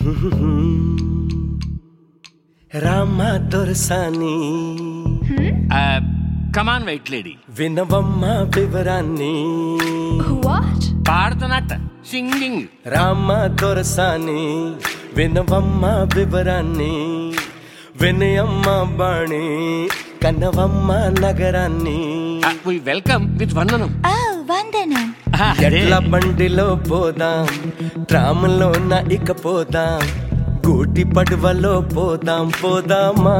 రామ దొరసాని come on wait lady వినవమ్మ వివరాన్ని What? పాడుతున్నట్ట సింగింగ్ రామ దొరసాని వినవమ్మ వివరాన్ని వినయమ్మ బాణి కన్నవమ్మ నగరాన్ని వి వెల్కమ్ విత్ వందనం Oh, Vandanam. Ah, అదే. ఎట్ల బండిలో పోదాం ట్రాములోన ఇక పోదాం గూటి పడవలో పోదాం పోదామా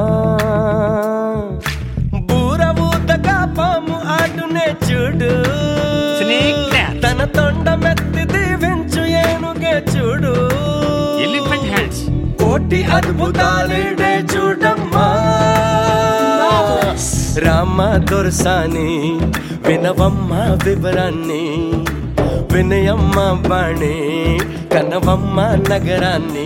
బూర ఊతగా పాము ఆడునే చూడు Snake dance. తన తొండ మెత్తి దీవించు ఏనుగే చూడు ఎలిఫెంట్ హ్యాండ్స్ కోటి అద్భుతాలేడే చూడమ్మా Marvelous. రామ దొరసాని వినవమ్మ వివరాన్ని వినయమ్మ బాణి కనవమ్మ నగరాన్ని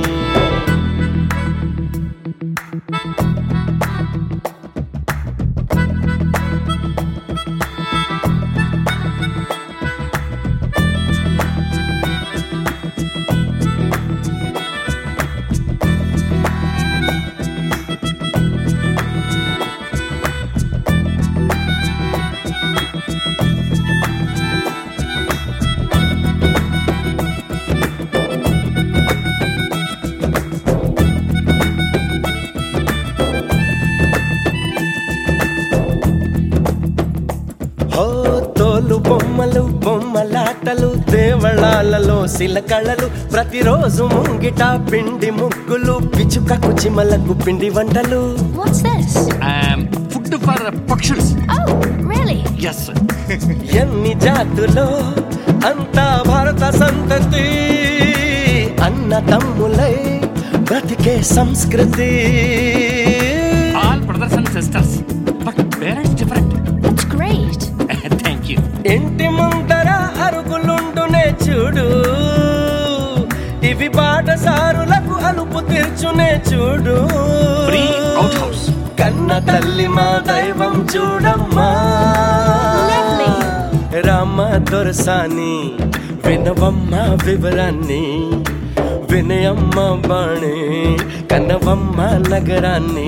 హో తోలు బొమ్మలు బొమ్మలాటలు దేవళాలలో సిలకళలు ప్రతిరోజు ముంగిట పిండి ముగ్గులు పిచుకకు చిమలకు పిండి వంటలు What's this? ఫుడ్ ఫర్ పక్షుల్స్ Oh, really? ఎస్ ఎన్ని జాతులో అంతా భారత సంతతి అన్న తమ్ములై బ్రతికే సంస్కృతి all brothers and sisters but parents different That's great. Thank you ఇంటి ముందర అరుగులుండునే చూడు ఇవి బాటసారులకు అలుపు తీర్చునే చూడు ఫ్రీ అవుట్ హౌస్ కన్న తల్లి మా దైవం చూడమ్మా Lovely. రామ దొరసాని వినవమ్మ వివరాన్ని వినయమ్మ బాణి కన్నవమ్మ నగరాన్ని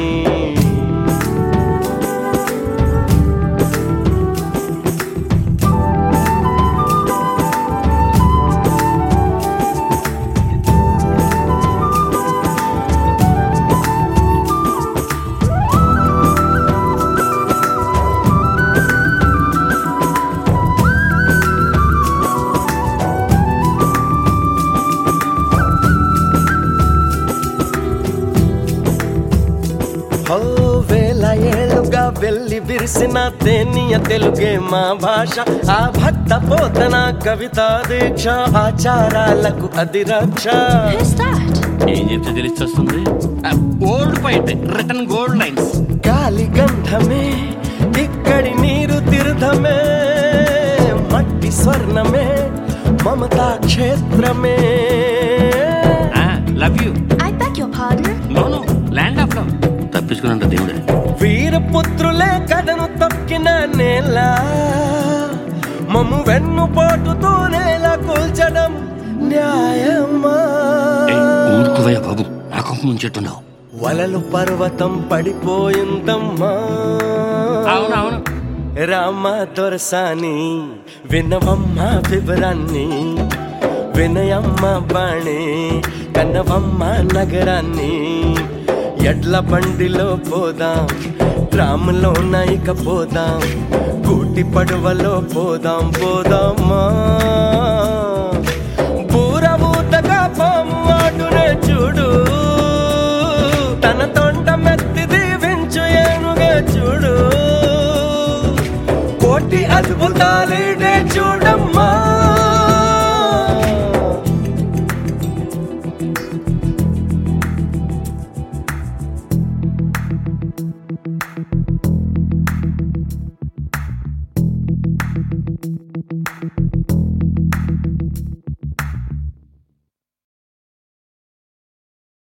ఓ వేల ఏళ్ళుగా వెళ్ళి విరిసిన తేనియ తెలుగే మా భాష ఆ భక్త పోతన కవిత దీక్ష ఆచారాలకు అది రక్ష Who's that? ఏం చెప్తే తెలిసి old point return gold lines గాలి గంధమే ఇక్కడి నీరు తీర్థమే మట్టి స్వర్ణమే మమతా క్షేత్రమే love you I beg your pardon? No no land of love తప్పించుకున్నంత దేవుడే వీరపుత్రులే కథను తొక్కిన నేల మమ్ము వెన్ను పోటుతూ నేల కూల్చడం న్యాయమా ఊరుకువయ్యా బాబు నా కొంప ముంచెట్టున్నావు వలలు పర్వతం పడిపోయిందమ్మా అవును అవును రామ దొరసాని వినవమ్మ వివరాన్ని వినయమ్మ బాణి కన్నవమ్మ నగరాన్ని ఎడ్ల బండిలో పోదాం ట్రాములో నైక పోదాం కూటి పడవలో పోదాం పోదామా బూర ఊతగా పాము ఆడునే చూడు తన తొండ మెత్తి దీవించు ఏనుగే చూడు కోటి అద్భుతాలేడే చూడు